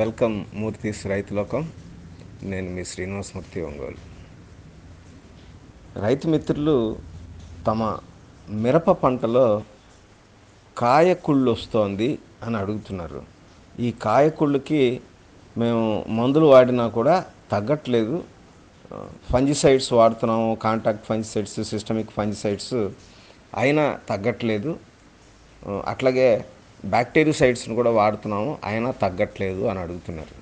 welcome మూర్తిస్ రైతులోకం నేను మీ శ్రీనివాసమూర్తి ఒంగోలు రైతు మిత్రులు తమ మిరప పంటలో కాయకుళ్ళు వస్తోంది అని అడుగుతున్నారు ఈ కాయకుళ్ళకి మేము మందులు వాడినా కూడా తగ్గట్లేదు ఫంజిసైడ్స్ వాడుతున్నాము కాంటాక్ట్ ఫంజిసైడ్స్ సిస్టమిక్ ఫంజిసైడ్స్ అయినా తగ్గట్లేదు ఆ, అట్లాగే బ్యాక్టీరిసైడ్స్ని కూడా వాడుతున్నాము అయినా తగ్గట్లేదు అని అడుగుతున్నారు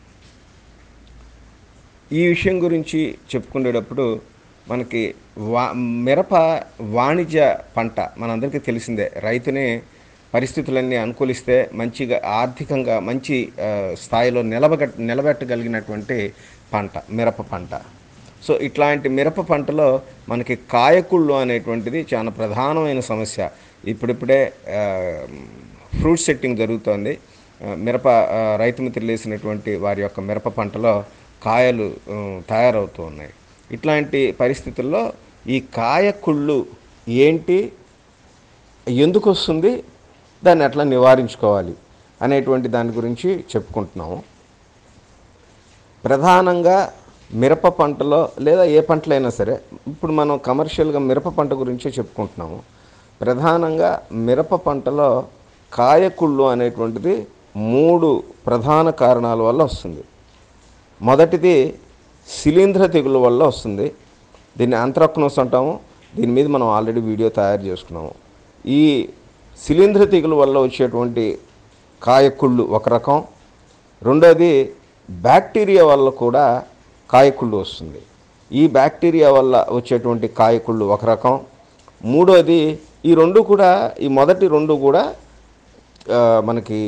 ఈ విషయం గురించి చెప్పుకునేటప్పుడు మనకి వా మిరప వాణిజ్య పంట మనందరికీ తెలిసిందే రైతుని పరిస్థితులన్నీ అనుకూలిస్తే మంచిగా ఆర్థికంగా మంచి ఆ, స్థాయిలో నిలబగ నిలబెట్టగలిగినటువంటి పంట మిరప పంట సో ఇట్లాంటి మిరప పంటలో మనకి కాయకుళ్ళు అనేటువంటిది చాలా ప్రధానమైన సమస్య ఇప్పుడిప్పుడే ఆ, ఫ్రూట్ సెట్టింగ్ జరుగుతోంది ఆ, మిరప ఆ, రైతు మిత్రులు వేసినటువంటి వారి యొక్క మిరప పంటలో కాయలు ఆ, తయారవుతూ ఉన్నాయి ఇట్లాంటి పరిస్థితుల్లో ఈ కాయకుళ్ళు ఏంటి ఎందుకు వస్తుంది దాన్ని ఎట్లా నివారించుకోవాలి అనేటువంటి దాని గురించి చెప్పుకుంటున్నాము ప్రధానంగా మిరప పంటలో లేదా ఏ పంటలైనా సరే ఇప్పుడు మనం కమర్షియల్గా మిరప పంట గురించే చెప్పుకుంటున్నాము ప్రధానంగా మిరప పంటలో కాయకుళ్ళు అనేటువంటిది మూడు ప్రధాన కారణాల వల్ల వస్తుంది మొదటిది శిలీంధ్ర తెగులు వల్ల వస్తుంది దీన్ని ఆంథ్రాక్నోస్ అంటాము దీని మీద మనం ఆల్రెడీ వీడియో తయారు చేసుకున్నాము ఈ శిలీంధ్ర తెగులు వల్ల వచ్చేటువంటి కాయకుళ్ళు ఒక రకం రెండోది బ్యాక్టీరియా వల్ల కూడా కాయకుళ్ళు వస్తుంది ఈ బ్యాక్టీరియా వల్ల వచ్చేటువంటి కాయకుళ్ళు ఒక రకం మూడోది ఈ రెండు కూడా ఈ మొదటి రెండు కూడా ఆ, మనకి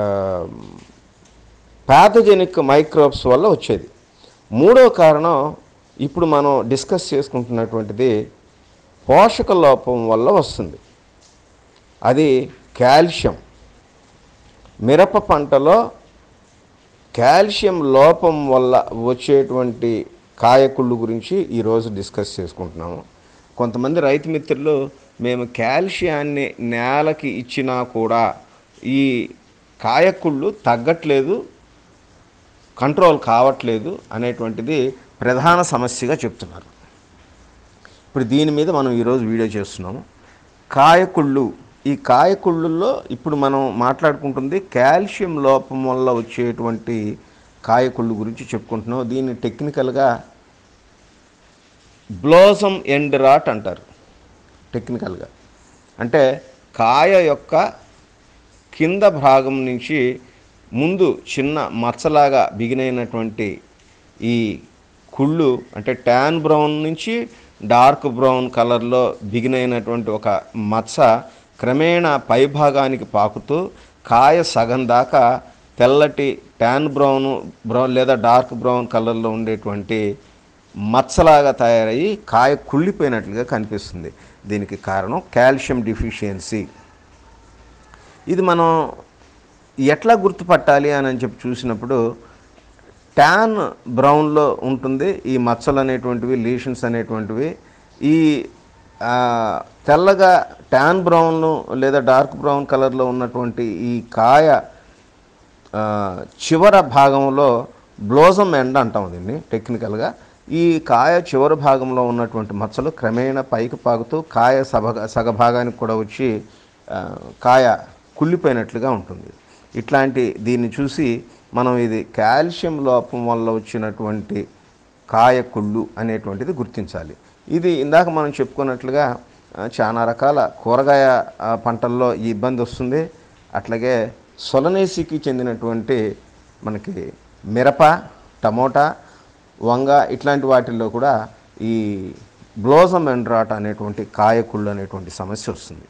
ప్యాథజెనిక్ మైక్రోబ్స్ వల్ల వచ్చేది మూడో కారణం ఇప్పుడు మనం డిస్కస్ చేసుకుంటున్నటువంటిది పోషక లోపం వల్ల వస్తుంది అది కాల్షియం మిరప పంటలో కాల్షియం లోపం వల్ల వచ్చేటువంటి కాయకుళ్ళు గురించి ఈరోజు డిస్కస్ చేసుకుంటున్నాము కొంతమంది రైతు మిత్రులు మేము కాల్షియాన్ని నేలకి ఇచ్చినా కూడా ఈ కాయకుళ్ళు తగ్గట్లేదు కంట్రోల్ కావట్లేదు అనేటువంటిది ప్రధాన సమస్యగా చెప్తున్నారు ఇప్పుడు దీని మీద మనం ఈరోజు వీడియో చేస్తున్నాము కాయకుళ్ళు ఈ కాయకుళ్ళుల్లో ఇప్పుడు మనం మాట్లాడుకుంటుంది కాల్షియం లోపం వల్ల వచ్చేటువంటి కాయకుళ్ళు గురించి చెప్పుకుంటున్నాం దీన్ని టెక్నికల్గా బ్లోసమ్ ఎండ్ రాట్ అంటారు టెక్నికల్గా అంటే కాయ యొక్క కింద భాగం నుంచి ముందు చిన్న మచ్చలాగా బిగినైనటువంటి ఈ కుళ్ళు అంటే ట్యాన్ బ్రౌన్ నుంచి డార్క్ బ్రౌన్ కలర్లో బిగినైనటువంటి ఒక మచ్చ క్రమేణా పైభాగానికి పాకుతూ కాయ సగం దాకా తెల్లటి ట్యాన్ బ్రౌన్ బ్రౌన్ లేదా డార్క్ బ్రౌన్ కలర్లో ఉండేటువంటి మచ్చలాగా తయారయ్యి కాయ కుళ్ళిపోయినట్లుగా కనిపిస్తుంది దీనికి కారణం కాల్షియం డిఫిషియన్సీ ఇది మనం ఎట్లా గుర్తుపట్టాలి అని అని చెప్పి చూసినప్పుడు ట్యాన్ బ్రౌన్లో ఉంటుంది ఈ మచ్చలు అనేటువంటివి లీషన్స్ అనేటువంటివి ఈ ఆ, తెల్లగా ట్యాన్ బ్రౌన్ లేదా డార్క్ బ్రౌన్ కలర్లో ఉన్నటువంటి ఈ కాయ ఆ, చివర భాగంలో బ్లోజమ్ ఎండ్ అంటాం దీన్ని టెక్నికల్గా ఈ కాయ చివరి భాగంలో ఉన్నటువంటి మచ్చలు క్రమేణా పైకి పాకుతూ కాయ సభ సగ భాగానికి కూడా వచ్చి ఆ, కాయ కుళ్ళిపోయినట్లుగా ఉంటుంది ఇట్లాంటి దీన్ని చూసి మనం ఇది కాల్షియం లోపం వల్ల వచ్చినటువంటి కాయ కుళ్ళు అనేటువంటిది గుర్తించాలి ఇది ఇందాక మనం చెప్పుకున్నట్లుగా ఆ, చాలా రకాల కూరగాయ ఆ, పంటల్లో ఈ ఇబ్బంది వస్తుంది అట్లాగే సొలనేసికి చెందినటువంటి మనకి మిరప టమోటా వంగ ఇట్లాంటి వాటిల్లో కూడా ఈ బ్లోజమ్ అండ్ రాట్ అనేటువంటి కాయకుళ్ళు అనేటువంటి సమస్య వస్తుంది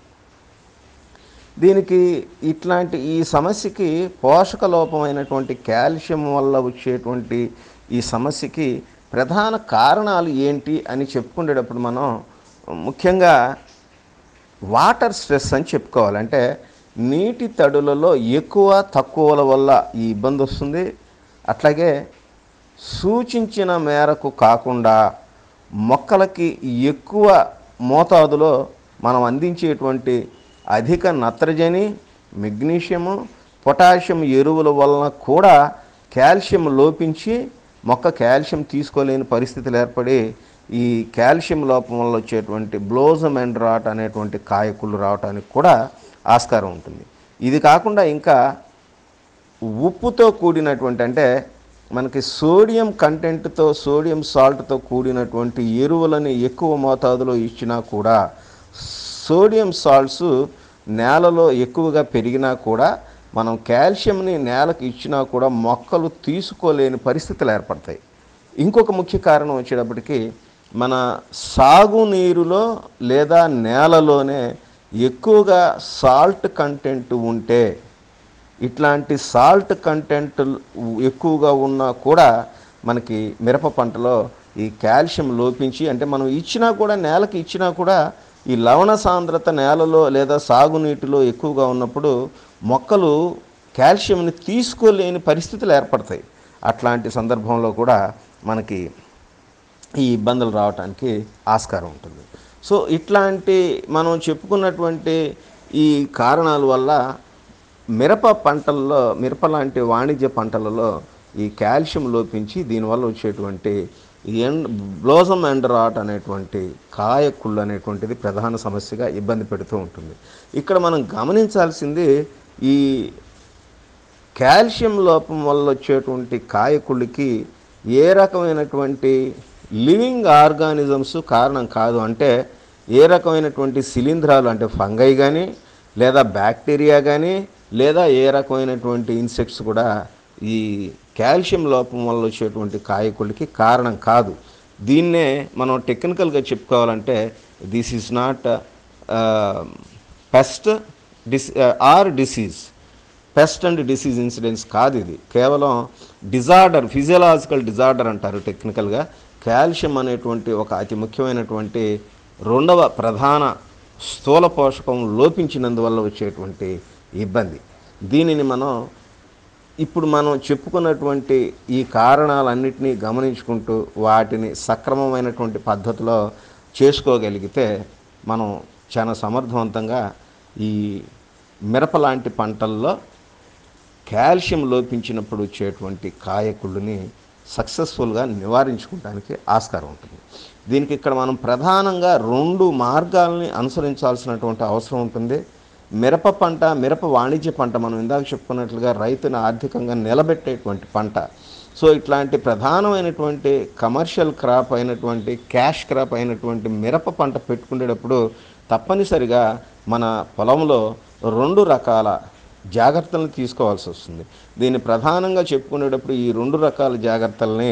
దీనికి ఇట్లాంటి ఈ సమస్యకి పోషక లోపమైనటువంటి కాల్షియం వల్ల వచ్చేటువంటి ఈ సమస్యకి ప్రధాన కారణాలు ఏంటి అని చెప్పుకునేటప్పుడు మనం ముఖ్యంగా వాటర్ స్ట్రెస్ అని చెప్పుకోవాలి అంటే నీటి తడులలో ఎక్కువ తక్కువల వల్ల ఈ ఇబ్బంది వస్తుంది అట్లాగే సూచించిన మేరకు కాకుండా మొక్కలకి ఎక్కువ మోతాదులో మనం అందించేటువంటి అధిక నత్రజని మెగ్నీషియము పొటాషియం ఎరువుల వలన కూడా కాల్షియం లోపించి మొక్క కాల్షియం తీసుకోలేని పరిస్థితులు ఏర్పడి ఈ కాల్షియం లోపం వల్ల వచ్చేటువంటి బ్లోజమ్ అండ్ రాట్ అనేటువంటి కాయకుళ్ళు రావడానికి కూడా ఆస్కారం ఉంటుంది ఇది కాకుండా ఇంకా ఉప్పుతో కూడినటువంటి అంటే మనకి సోడియం కంటెంట్తో సోడియం సాల్ట్తో కూడినటువంటి ఎరువులని ఎక్కువ మోతాదులో ఇచ్చినా కూడా సోడియం సాల్ట్స్ నేలలో ఎక్కువగా పెరిగినా కూడా మనం కాల్షియంని నేలకు ఇచ్చినా కూడా మొక్కలు తీసుకోలేని పరిస్థితులు ఏర్పడతాయి ఇంకొక ముఖ్య కారణం వచ్చేటప్పటికి మన సాగునీరులో లేదా నేలలోనే ఎక్కువగా సాల్ట్ కంటెంట్ ఉంటే ఇట్లాంటి సాల్ట్ కంటెంట్ ఎక్కువగా ఉన్నా కూడా మనకి మిరప పంటలో ఈ కాల్షియం లోపించి అంటే మనం ఇచ్చినా కూడా నేలకి ఇచ్చినా కూడా ఈ లవణ సాంద్రత నేలలో లేదా సాగునీటిలో ఎక్కువగా ఉన్నప్పుడు మొక్కలు కాల్షియంని తీసుకోలేని పరిస్థితులు ఏర్పడతాయి అట్లాంటి సందర్భంలో కూడా మనకి ఈ ఇబ్బందులు రావడానికి ఆస్కారం ఉంటుంది సో ఇట్లాంటి మనం చెప్పుకున్నటువంటి ఈ కారణాల వల్ల మిరప పంటల్లో మిరప లాంటి వాణిజ్య పంటలలో ఈ కాల్షియం లోపించి దీనివల్ల వచ్చేటువంటి ఎండ్ బ్లోజమ్ అండ్ రాట్ అనేటువంటి కాయకుళ్ళు అనేటువంటిది ప్రధాన సమస్యగా ఇబ్బంది పెడుతూ ఉంటుంది ఇక్కడ మనం గమనించాల్సింది ఈ కాల్షియం లోపం వల్ల వచ్చేటువంటి కాయకుళ్ళకి ఏ రకమైనటువంటి లివింగ్ ఆర్గానిజమ్స్ కారణం కాదు అంటే ఏ రకమైనటువంటి శిలీంధ్రాలు అంటే ఫంగై కానీ లేదా బ్యాక్టీరియా కానీ లేదా ఏ రకమైనటువంటి ఇన్సెక్ట్స్ కూడా ఈ కాల్షియం లోపం వల్ల వచ్చేటువంటి కాయకులకి కారణం కాదు దీన్నే మనం టెక్నికల్గా చెప్పుకోవాలంటే this is not pest this or disease pest and disease incidents కాదు ఇది కేవలం డిజార్డర్ ఫిజియలాజికల్ డిజార్డర్ అంటారు టెక్నికల్గా కాల్షియం అనేటువంటి ఒక అతి ముఖ్యమైనటువంటి రెండవ ప్రధాన స్థూల పోషకం లోపించినందువల్ల వచ్చేటువంటి ఇబ్బంది దీనిని మనం ఇప్పుడు మనం చెప్పుకున్నటువంటి ఈ కారణాలన్నింటినీ గమనించుకుంటూ వాటిని సక్రమమైనటువంటి పద్ధతిలో చేసుకోగలిగితే మనం చాలా సమర్థవంతంగా ఈ మిరప లాంటి పంటల్లో కాల్షియం లోపించినప్పుడు వచ్చేటువంటి కాయకుళ్ళని సక్సెస్ఫుల్గా నివారించుకోవడానికి ఆస్కారం ఉంటుంది దీనికి ఇక్కడ మనం ప్రధానంగా రెండు మార్గాల్ని అనుసరించాల్సినటువంటి అవసరం ఉంటుంది మిరప పంట మిరప వాణిజ్య పంట మనం ఇందాక చెప్పుకున్నట్లుగా రైతుని ఆర్థికంగా నిలబెట్టేటువంటి పంట సో ఇట్లాంటి ప్రధానమైనటువంటి కమర్షియల్ క్రాప్ అయినటువంటి క్యాష్ క్రాప్ అయినటువంటి మిరప పంట పెట్టుకునేటప్పుడు తప్పనిసరిగా మన పొలంలో రెండు రకాల జాగ్రత్తలను తీసుకోవాల్సి వస్తుంది దీన్ని ప్రధానంగా చెప్పుకునేటప్పుడు ఈ రెండు రకాల జాగ్రత్తల్ని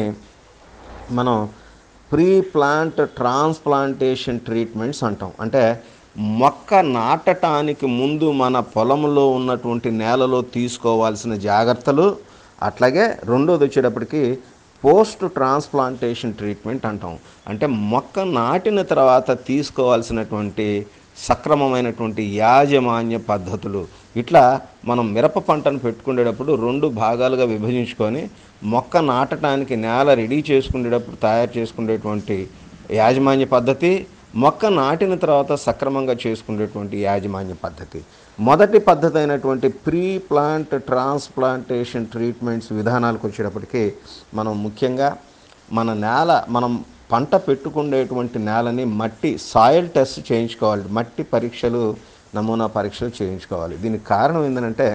మనం ప్రీ ప్లాంట్ ట్రాన్స్ప్లాంటేషన్ ట్రీట్మెంట్స్ అంటాం అంటే మొక్క నాటటానికి ముందు మన పొలంలో ఉన్నటువంటి నేలలో తీసుకోవాల్సిన జాగ్రత్తలు అట్లాగే రెండోది వచ్చేటప్పటికి పోస్ట్ ట్రాన్స్ప్లాంటేషన్ ట్రీట్మెంట్ అంటాం అంటే మొక్క నాటిన తర్వాత తీసుకోవాల్సినటువంటి సక్రమమైనటువంటి యాజమాన్య పద్ధతులు ఇట్లా మనం మిరప పంటను పెట్టుకునేటప్పుడు రెండు భాగాలుగా విభజించుకొని మొక్క నాటడానికి నేల రెడీ చేసుకునేటప్పుడు తయారు చేసుకునేటువంటి యాజమాన్య పద్ధతి మొక్క నాటిన తర్వాత సక్రమంగా చేసుకునేటువంటి యాజమాన్య పద్ధతి మొదటి పద్ధతి అయినటువంటి ప్రీ ప్లాంట్ ట్రాన్స్ప్లాంటేషన్ ట్రీట్మెంట్స్ విధానాలకు వచ్చేటప్పటికి మనం ముఖ్యంగా మన నేల మనం పంట పెట్టుకునేటువంటి నేలని మట్టి సాయిల్ టెస్ట్ చేయించుకోవాలి మట్టి పరీక్షలు నమూనా పరీక్షలు చేయించుకోవాలి దీనికి కారణం ఏంటంటే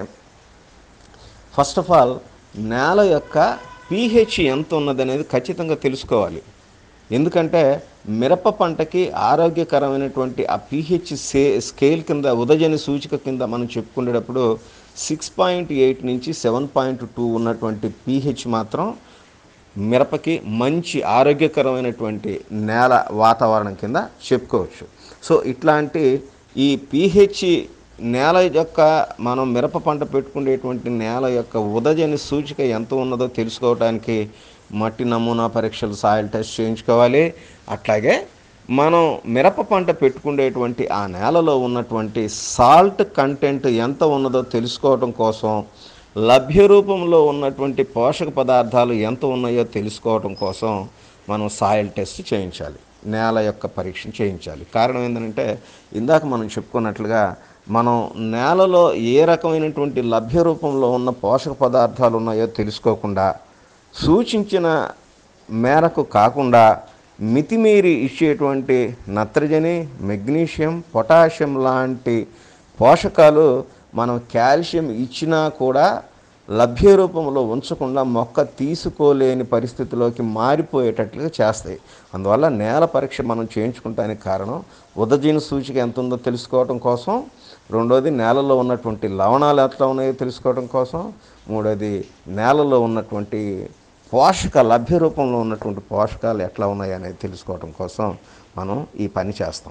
ఫస్ట్ ఆఫ్ ఆల్ నేల యొక్క పీహెచ్ ఎంత ఉన్నదనేది ఖచ్చితంగా తెలుసుకోవాలి ఎందుకంటే మిరప పంటకి ఆరోగ్యకరమైనటువంటి ఆ పీహెచ్ సే స్కేల్ కింద ఉదజని సూచిక కింద మనం చెప్పుకునేటప్పుడు సిక్స్ పాయింట్ ఎయిట్ నుంచి సెవెన్ పాయింట్ టూ ఉన్నటువంటి పీహెచ్ మాత్రం మిరపకి మంచి ఆరోగ్యకరమైనటువంటి నేల వాతావరణం కింద చెప్పుకోవచ్చు సో ఇట్లాంటి ఈ పీహెచ్ నేల యొక్క మనం మిరప పంట పెట్టుకునేటువంటి నేల యొక్క ఉదజని సూచిక ఎంత ఉన్నదో తెలుసుకోవడానికి మట్టి నమూనా పరీక్షలు సాయిల్ టెస్ట్ చేయించుకోవాలి అట్లాగే మనం మిరప పంట పెట్టుకునేటువంటి ఆ నేలలో ఉన్నటువంటి సాల్ట్ కంటెంట్ ఎంత ఉన్నదో తెలుసుకోవడం కోసం లభ్య రూపంలో ఉన్నటువంటి పోషక పదార్థాలు ఎంత ఉన్నాయో తెలుసుకోవడం కోసం మనం సాయిల్ టెస్ట్ చేయించాలి నేల యొక్క పరీక్ష చేయించాలి కారణం ఏంటంటే ఇందాక మనం చెప్పుకున్నట్లుగా మనం నేలలో ఏ రకమైనటువంటి లభ్య రూపంలో ఉన్న పోషక పదార్థాలు ఉన్నాయో తెలుసుకోకుండా సూచించిన మేరకు కాకుండా మితిమీరి ఇచ్చేటువంటి నత్రజని మెగ్నీషియం పొటాషియం లాంటి పోషకాలు మనం కాల్షియం ఇచ్చినా కూడా లభ్య రూపంలో ఉంచకుండా మొక్క తీసుకోలేని పరిస్థితిలోకి మారిపోయేటట్లుగా చేస్తాయి అందువల్ల నేల పరీక్ష మనం చేయించుకుంటానికి కారణం ఉదజీన సూచిక ఎంత ఉందో తెలుసుకోవడం కోసం రెండోది నేలలో ఉన్నటువంటి లవణాలు ఎట్లా ఉన్నాయో తెలుసుకోవడం కోసం మూడోది నేలలో ఉన్నటువంటి పోషక లభ్య రూపంలో ఉన్నటువంటి పోషకాలు ఎట్లా ఉన్నాయి అనేది తెలుసుకోవడం కోసం మనం ఈ పని చేస్తాం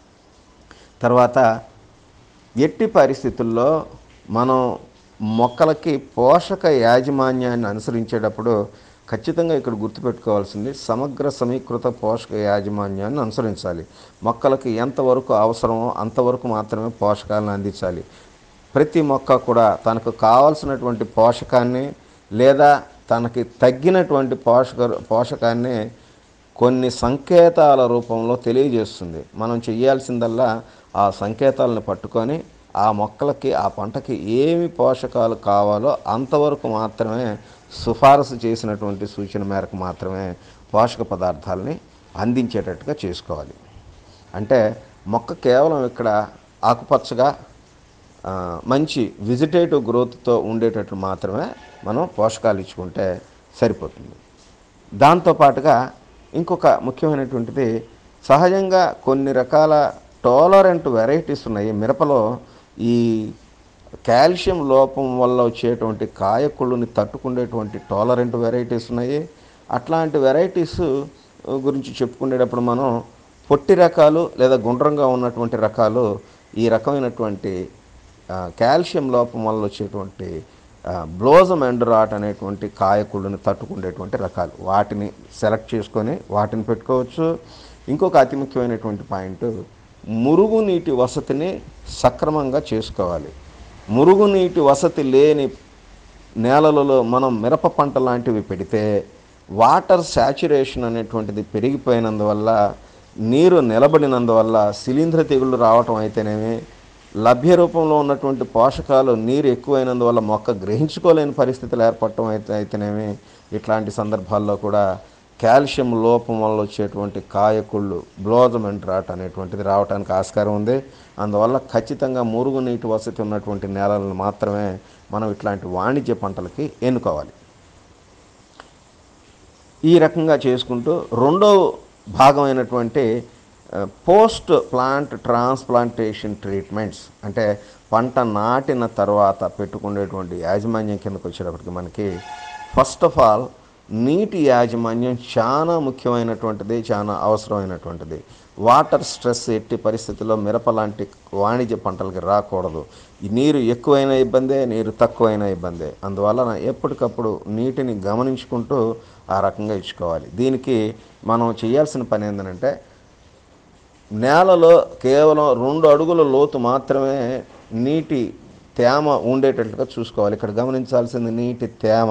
తర్వాత ఎట్టి పరిస్థితుల్లో మనం మొక్కలకి పోషక యాజమాన్యాన్ని అనుసరించేటప్పుడు ఖచ్చితంగా ఇక్కడ గుర్తుపెట్టుకోవాల్సింది సమగ్ర సమీకృత పోషక యాజమాన్యాన్ని అనుసరించాలి మొక్కలకి ఎంతవరకు అవసరమో అంతవరకు మాత్రమే పోషకాలను అందించాలి ప్రతి మొక్క కూడా తనకు కావాల్సినటువంటి పోషకాన్ని లేదా తనకి తగ్గినటువంటి పోషక పోషకాన్ని కొన్ని సంకేతాల రూపంలో తెలియజేస్తుంది మనం చేయాల్సిందల్లా ఆ సంకేతాలను పట్టుకొని ఆ మొక్కలకి ఆ పంటకి ఏమి పోషకాలు కావాలో అంతవరకు మాత్రమే సిఫారసు చేసినటువంటి సూచన మేరకు మాత్రమే పోషక పదార్థాలని అందించేటట్టుగా చేసుకోవాలి అంటే మొక్క కేవలం ఇక్కడ ఆకుపచ్చగా ఆ, మంచి విజిటేటివ్ గ్రోత్తో ఉండేటట్లు మాత్రమే మనం పోషకాలు ఇచ్చుకుంటే సరిపోతుంది దాంతోపాటుగా ఇంకొక ముఖ్యమైనటువంటిది సహజంగా కొన్ని రకాల టాలరెంట్ వెరైటీస్ ఉన్నాయి మిరపలో ఈ కాల్షియం లోపం వల్ల వచ్చేటువంటి కాయకుళ్ళుని తట్టుకునేటువంటి టాలరెంట్ వెరైటీస్ ఉన్నాయి అట్లాంటి వెరైటీస్ గురించి చెప్పుకునేటప్పుడు మనం పొట్టి రకాలు లేదా గుండ్రంగా ఉన్నటువంటి రకాలు ఈ రకమైనటువంటి ఆ, కాల్షియం లోపం వల్ల వచ్చేటువంటి బ్లోజమ్ అండ్ రాట్ అనేటువంటి కాయకుళ్ళని తట్టుకునేటువంటి రకాలు వాటిని సెలెక్ట్ చేసుకొని వాటిని పెట్టుకోవచ్చు ఇంకొక అతి ముఖ్యమైనటువంటి పాయింట్ మురుగునీటి వసతిని సక్రమంగా చేసుకోవాలి మురుగునీటి వసతి లేని నేలలలో మనం మిరప పంట లాంటివి పెడితే వాటర్ శాచురేషన్ అనేటువంటిది పెరిగిపోయినందువల్ల నీరు నిలబడినందువల్ల శిలీంధ్ర తెగుళ్ళు రావటం అయితేనేమి లభ్య రూపంలో ఉన్నటువంటి పోషకాలు నీరు ఎక్కువైనందువల్ల మొక్క గ్రహించుకోలేని పరిస్థితులు ఏర్పడటం అయితే అయితేనేమి ఇట్లాంటి సందర్భాల్లో కూడా కాల్షియం లోపం వల్ల వచ్చేటువంటి కాయకుళ్ళు బ్లోజమెంట్ రాట్ అనేటువంటిది రావడానికి ఆస్కారం ఉంది అందువల్ల ఖచ్చితంగా మురుగునీటి వసతి ఉన్నటువంటి నేలలను మాత్రమే మనం ఇట్లాంటి వాణిజ్య పంటలకి ఎన్నుకోవాలి ఈ రకంగా చేసుకుంటూ రెండో భాగమైనటువంటి పోస్ట్ ప్లాంట్ ట్రాన్స్ప్లాంటేషన్ ట్రీట్మెంట్స్ అంటే పంట నాటిన తర్వాత పెట్టుకునేటువంటి యాజమాన్యం కిందకు వచ్చేటప్పటికి మనకి ఫస్ట్ ఆఫ్ ఆల్ నీటి యాజమాన్యం చాలా ముఖ్యమైనటువంటిది చాలా అవసరమైనటువంటిది వాటర్ స్ట్రెస్ ఎట్టి పరిస్థితుల్లో మిరప లాంటి వాణిజ్య పంటలకి రాకూడదు ఈ నీరు ఎక్కువైన ఇబ్బందే నీరు తక్కువైన ఇబ్బందే అందువలన ఎప్పటికప్పుడు నీటిని గమనించుకుంటూ ఆ రకంగా ఇచ్చుకోవాలి దీనికి మనం చేయాల్సిన పని ఏంటంటే నేలలో కేవలం రెండు అడుగుల లోతు మాత్రమే నీటి తేమ ఉండేటట్లుగా చూసుకోవాలి ఇక్కడ గమనించాల్సింది నీటి తేమ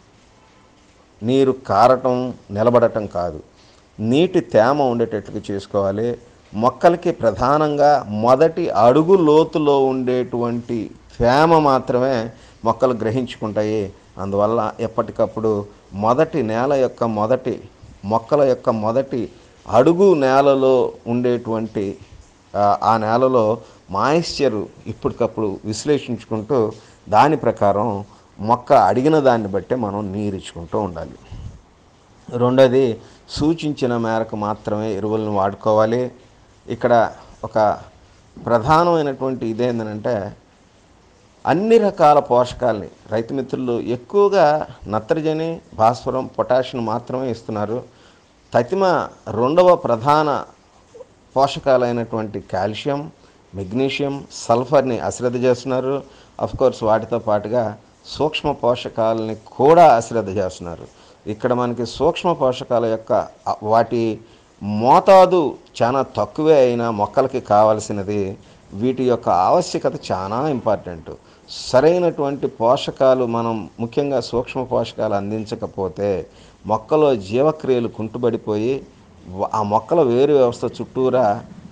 నీరు కారటం నిలబడటం కాదు నీటి తేమ ఉండేటట్లుగా చేసుకోవాలి మొక్కలకి ప్రధానంగా మొదటి అడుగు లోతులో ఉండేటువంటి తేమ మాత్రమే మొక్కలు గ్రహించుకుంటాయి అందువల్ల ఎప్పటికప్పుడు మొదటి నేల యొక్క మొదటి మొక్కల యొక్క మొదటి అడుగు నేలలో ఉండేటువంటి ఆ, ఆ నేలలో మాయిశ్చర్ ఇప్పటికప్పుడు విశ్లేషించుకుంటూ దాని ప్రకారం మొక్క అడిగిన దాన్ని బట్టే మనం నీరు ఇచ్చుకుంటూ ఉండాలి రెండోది సూచించిన మేరకు మాత్రమే ఎరువులను వాడుకోవాలి ఇక్కడ ఒక ప్రధానమైనటువంటి ఇదేంటంటే అన్ని రకాల పోషకాలని రైతు మిత్రులు ఎక్కువగా నత్రజని భాస్వరం పొటాషియం మాత్రమే ఇస్తున్నారు తతిమ రెండవ ప్రధాన పోషకాలైనటువంటి కాల్షియం మెగ్నీషియం సల్ఫర్ని అశ్రద్ధ చేస్తున్నారు కోర్స్ వాటితో పాటుగా సూక్ష్మ పోషకాలని కూడా అశ్రద్ధ చేస్తున్నారు ఇక్కడ మనకి సూక్ష్మ పోషకాల యొక్క అ- వాటి మోతాదు చాలా తక్కువే అయినా మొక్కలకి కావలసినది వీటి యొక్క ఆవశ్యకత చాలా ఇంపార్టెంట్ సరైనటువంటి పోషకాలు మనం ముఖ్యంగా సూక్ష్మ పోషకాలు అందించకపోతే మొక్కలో జీవక్రియలు కుంటుబడిపోయి వ- ఆ మొక్కల వేరు వ్యవస్థ చుట్టూరా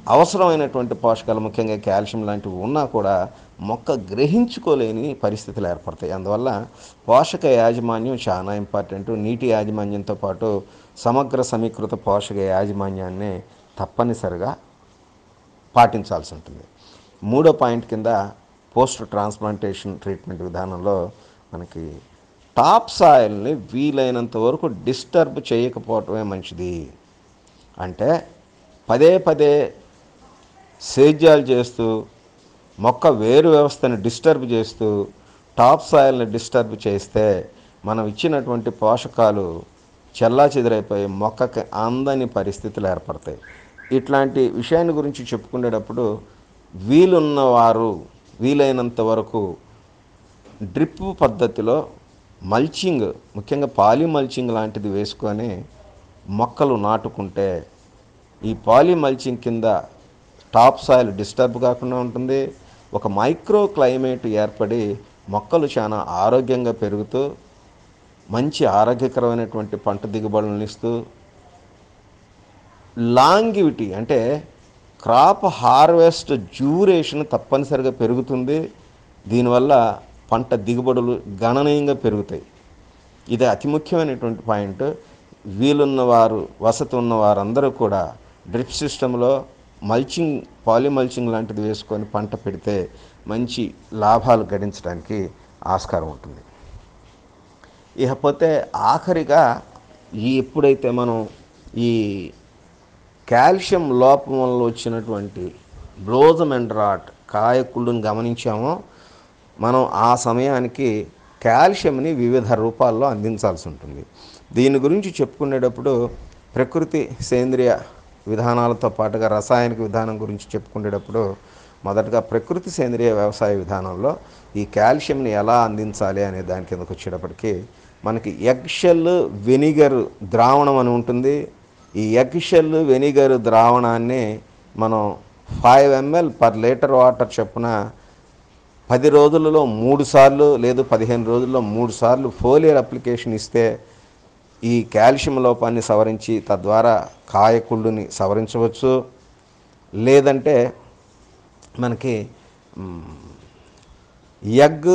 అవసరమైనటువంటి పోషకాలు ముఖ్యంగా కాల్షియం లాంటివి ఉన్నా కూడా మొక్క గ్రహించుకోలేని పరిస్థితులు ఏర్పడతాయి అందువల్ల పోషక యాజమాన్యం చాలా ఇంపార్టెంట్ నీటి యాజమాన్యంతో పాటు సమగ్ర సమీకృత పోషక యాజమాన్యాన్ని తప్పనిసరిగా పాటించాల్సి ఉంటుంది మూడో పాయింట్ కింద పోస్ట్ ట్రాన్స్ప్లాంటేషన్ ట్రీట్మెంట్ విధానంలో మనకి టాప్ సాయిల్ని వీలైనంత వరకు డిస్టర్బ్ చేయకపోవటమే మంచిది అంటే పదే పదే సేద్యాలు చేస్తూ మొక్క వేరు వ్యవస్థని డిస్టర్బ్ చేస్తూ టాప్ సాయిల్ని డిస్టర్బ్ చేస్తే మనం ఇచ్చినటువంటి పోషకాలు చెల్లా చెదిరైపోయి మొక్కకి అందని పరిస్థితులు ఏర్పడతాయి ఇట్లాంటి విషయాన్ని గురించి చెప్పుకునేటప్పుడు వీలున్నవారు వీలైనంత వరకు డ్రిప్ పద్ధతిలో మల్చింగ్ ముఖ్యంగా పాలీ మల్చింగ్ లాంటిది వేసుకొని మొక్కలు నాటుకుంటే ఈ పాలీ మల్చింగ్ కింద టాప్ సాయిల్ డిస్టర్బ్ కాకుండా ఉంటుంది ఒక మైక్రో క్లైమేట్ ఏర్పడి మొక్కలు చాలా ఆరోగ్యంగా పెరుగుతూ మంచి ఆరోగ్యకరమైనటువంటి పంట దిగుబడులను ఇస్తూ లాంగివిటీ అంటే క్రాప్ హార్వెస్ట్ డ్యూరేషన్ తప్పనిసరిగా పెరుగుతుంది దీనివల్ల పంట దిగుబడులు గణనీయంగా పెరుగుతాయి ఇది అతి ముఖ్యమైనటువంటి పాయింట్ వీలున్న వారు వసతి ఉన్న వారందరూ కూడా డ్రిప్ సిస్టంలో మల్చింగ్ పాలిమల్చింగ్ లాంటిది వేసుకొని పంట పెడితే మంచి లాభాలు గడించడానికి ఆస్కారం ఉంటుంది ఇకపోతే ఆఖరిగా ఈ ఎప్పుడైతే మనం ఈ కాల్షియం లోపం వల్ల వచ్చినటువంటి బ్లోజమెండ్రాట్ కాయకుళ్ళుని గమనించామో మనం ఆ సమయానికి కాల్షియంని వివిధ రూపాల్లో అందించాల్సి ఉంటుంది దీని గురించి చెప్పుకునేటప్పుడు ప్రకృతి సేంద్రియ విధానాలతో పాటుగా రసాయనిక విధానం గురించి చెప్పుకునేటప్పుడు మొదటగా ప్రకృతి సేంద్రియ వ్యవసాయ విధానంలో ఈ కాల్షియంని ఎలా అందించాలి అనే దాని కిందకు వచ్చేటప్పటికి మనకి ఎగ్ షెల్ వెనిగర్ ద్రావణం అని ఉంటుంది ఈ ఎగ్ షెల్ వెనిగర్ ద్రావణాన్ని మనం five ml per litre water చొప్పున పది రోజులలో మూడు సార్లు లేదు పదిహేను రోజుల్లో మూడు సార్లు ఫోలియర్ అప్లికేషన్ ఇస్తే ఈ కాల్షియం లోపాన్ని సవరించి తద్వారా కాయకుళ్ళుని సవరించవచ్చు లేదంటే మనకి మ్, ఎగ్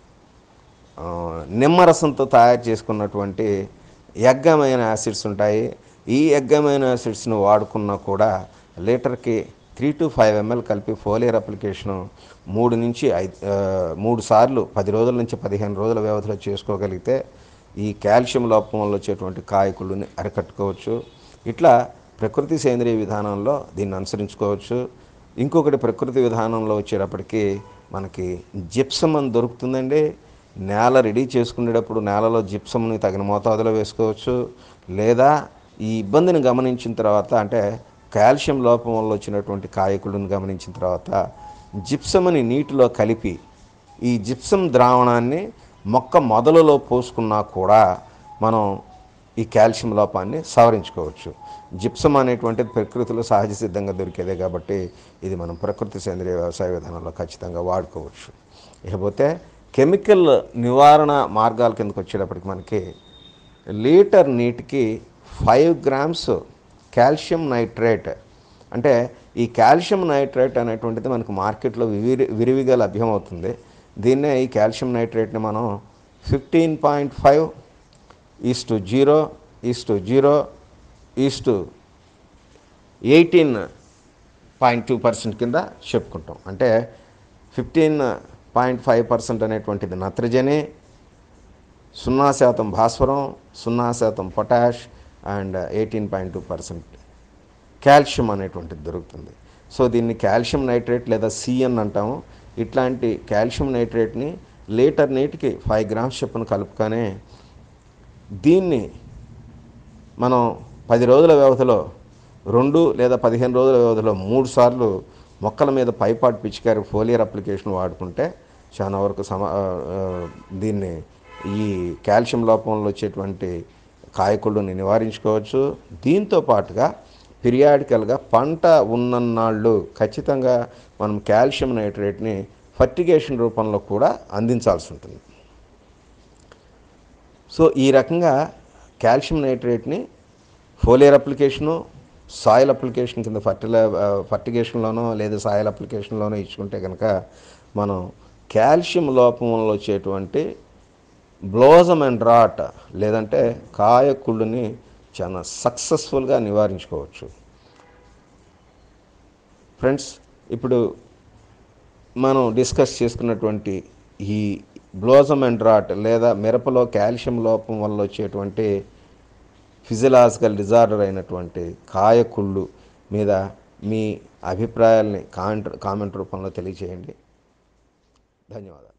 ఆ, నిమ్మరసంతో తయారు చేసుకున్నటువంటి ఎగ్గమైన యాసిడ్స్ ఉంటాయి ఈ ఎగ్గమైన యాసిడ్స్ను వాడుకున్నా కూడా లీటర్కి త్రీ టు ఫైవ్ ఎంఎల్ కలిపి ఫోలియర్ అప్లికేషను మూడు నుంచి ఐదు ఆ, మూడు సార్లు పది రోజుల నుంచి పదిహేను రోజుల వ్యవధిలో చేసుకోగలిగితే ఈ కాల్షియం లోపం వల్ల వచ్చేటువంటి కాయకుళ్ళని అరికట్టుకోవచ్చు ఇట్లా ప్రకృతి సేంద్రియ విధానంలో దీన్ని అనుసరించుకోవచ్చు ఇంకొకటి ప్రకృతి విధానంలో వచ్చేటప్పటికి మనకి జిప్సం అని దొరుకుతుందండి నేల రెడీ చేసుకునేటప్పుడు నేలలో జిప్సమ్ని తగిన మోతాదులో వేసుకోవచ్చు లేదా ఈ ఇబ్బందిని గమనించిన తర్వాత అంటే కాల్షియం లోపం వల్ల వచ్చినటువంటి కాయకులను గమనించిన తర్వాత జిప్సమ్ని నీటిలో కలిపి ఈ జిప్సం ద్రావణాన్ని మొక్క మొదలులో పోసుకున్నా కూడా మనం ఈ కాల్షియం లోపాన్ని సవరించుకోవచ్చు జిప్సం అనేటువంటిది ప్రకృతిలో సహజ సిద్ధంగా దొరికేదే కాబట్టి ఇది మనం ప్రకృతి సేంద్రియ వ్యవసాయ విధానంలో ఖచ్చితంగా వాడుకోవచ్చు ఇకపోతే కెమికల్ నివారణ మార్గాల కిందకు వచ్చేటప్పటికి మనకి లీటర్ నీటికి ఫైవ్ గ్రామ్స్ కాల్షియం నైట్రేట్ అంటే ఈ కాల్షియం నైట్రేట్ అనేటువంటిది మనకు మార్కెట్లో విరి విరివిగా లభ్యమవుతుంది దీన్నే ఈ కాల్షియం నైట్రేట్ని మనం fifteen point five is to zero is to zero is to eighteen point two percent కింద చెప్పుకుంటాం అంటే ఫిఫ్టీన్ పాయింట్ ఫైవ్ పర్సెంట్ అనేటువంటిది నత్రజని సున్నా శాతం భాస్వరం సున్నా శాతం potash and eighteen point two percent calcium అనేటువంటిది దొరుకుతుంది సో దీన్ని కాల్షియం నైట్రేట్ లేదా సిఎన్ అంటాము ఇట్లాంటి కాల్షియం నైట్రేట్ని లీటర్ నీటికి ఫైవ్ గ్రామ్స్ చొప్పున కలుపుకొని దీన్ని మనం పది రోజుల వ్యవధిలో రెండు లేదా పదిహేను రోజుల వ్యవధిలో మూడు సార్లు మొక్కల మీద పైపాటు పిచికారి ఫోలియర్ అప్లికేషన్ వాడుకుంటే చాలా వరకు సమ ఆ, ఆ, దీన్ని ఈ కాల్షియం లోపంలో వచ్చేటువంటి కాయకుళ్ళని నివారించుకోవచ్చు దీంతో పాటుగా పిరియాడికల్గా పంట ఉన్నన్నాళ్ళు ఖచ్చితంగా మనం కాల్షియం నైట్రేట్ని ఫర్టిగేషన్ రూపంలో కూడా అందించాల్సి ఉంటుంది సో ఈ రకంగా కాల్షియం నైట్రేట్ని ఫోలియర్ అప్లికేషను సాయిల్ అప్లికేషన్ కింద ఫర్టిలై ఫర్టిగేషన్లోనో లేదా సాయిల్ అప్లికేషన్లోనో ఇచ్చుకుంటే కనుక మనం కాల్షియం లోపం వల్ల వచ్చేటువంటి బ్లోజమ్ అండ్ రాట్ లేదంటే కాయ కుళ్ళుని చాలా సక్సెస్ఫుల్గా నివారించుకోవచ్చు ఫ్రెండ్స్ ఇప్పుడు మనం డిస్కస్ చేసుకున్నటువంటి ఈ బ్లోజమ్ అండ్ రాట్ లేదా మిరపలో కాల్షియం లోపం వల్ల వచ్చేటువంటి ఫిజియలాజికల్ డిజార్డర్ అయినటువంటి కాయకుళ్ళు మీద మీ అభిప్రాయాల్ని కామెంట్ కామెంట్ రూపంలో తెలియచేయండి ధన్యవాదాలు